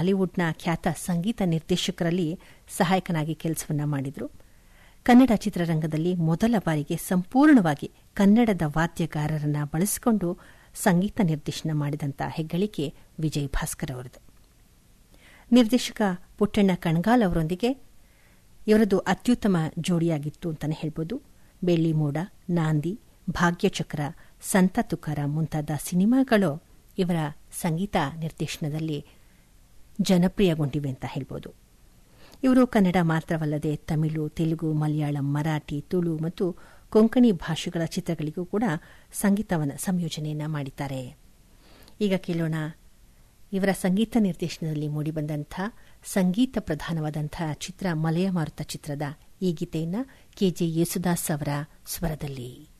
ಬಾಲಿವುಡ್ನ ಖ್ಯಾತ ಸಂಗೀತ ನಿರ್ದೇಶಕರಲ್ಲಿ ಸಹಾಯಕನಾಗಿ ಕೆಲಸವನ್ನ ಮಾಡಿದರು ಕನ್ನಡ ಚಿತ್ರರಂಗದಲ್ಲಿ ಮೊದಲ ಬಾರಿಗೆ ಸಂಪೂರ್ಣವಾಗಿ ಕನ್ನಡದ ವಾದ್ಯಗಾರರನ್ನ ಬಳಸಿಕೊಂಡು ಸಂಗೀತ ನಿರ್ದೇಶನ ಮಾಡಿದಂಥ ಹೆಗ್ಗಳಿಕೆ ವಿಜಯ್ ಭಾಸ್ಕರ್ ಅವರದು ನಿರ್ದೇಶಕ ಪುಟ್ಟಣ್ಣ ಕಣಗಾಲ್ ಅವರೊಂದಿಗೆ ಇವರದು ಅತ್ಯುತ್ತಮ ಜೋಡಿಯಾಗಿತ್ತು ಅಂತಲೇ ಹೇಳ್ಬೋದು ಬೆಳ್ಳಿ ಮೋಡ ನಾಂದಿ ಭಾಗ್ಯಚಕ್ರ ಸಂತ ತುಕಾರ ಮುಂತಾದ ಸಿನಿಮಾಗಳು ಇವರ ಸಂಗೀತ ನಿರ್ದೇಶನದಲ್ಲಿ ಜನಪ್ರಿಯಗೊಂಡಿವೆ ಅಂತ ಹೇಳ್ಬೋದು ಇವರು ಕನ್ನಡ ಮಾತ್ರವಲ್ಲದೆ ತಮಿಳು ತೆಲುಗು ಮಲಯಾಳಂ ಮರಾಠಿ ತುಳು ಮತ್ತು ಕೊಂಕಣಿ ಭಾಷೆಗಳ ಚಿತ್ರಗಳಿಗೂ ಕೂಡ ಸಂಗೀತವನ್ನು ಸಂಯೋಜನೆಯನ್ನ ಮಾಡಿದ್ದಾರೆ ಈಗ ಕೇಳೋಣ ಇವರ ಸಂಗೀತ ನಿರ್ದೇಶನದಲ್ಲಿ ಮೂಡಿಬಂದಂಥ ಸಂಗೀತ ಪ್ರಧಾನವಾದಂಥ ಚಿತ್ರ ಮಲಯ ಮಾರುತ ಚಿತ್ರದ ಈ ಗೀತೆಯನ್ನು ಕೆಜೆ ಯೇಸುದಾಸ್ ಅವರ ಸ್ವರದಲ್ಲಿ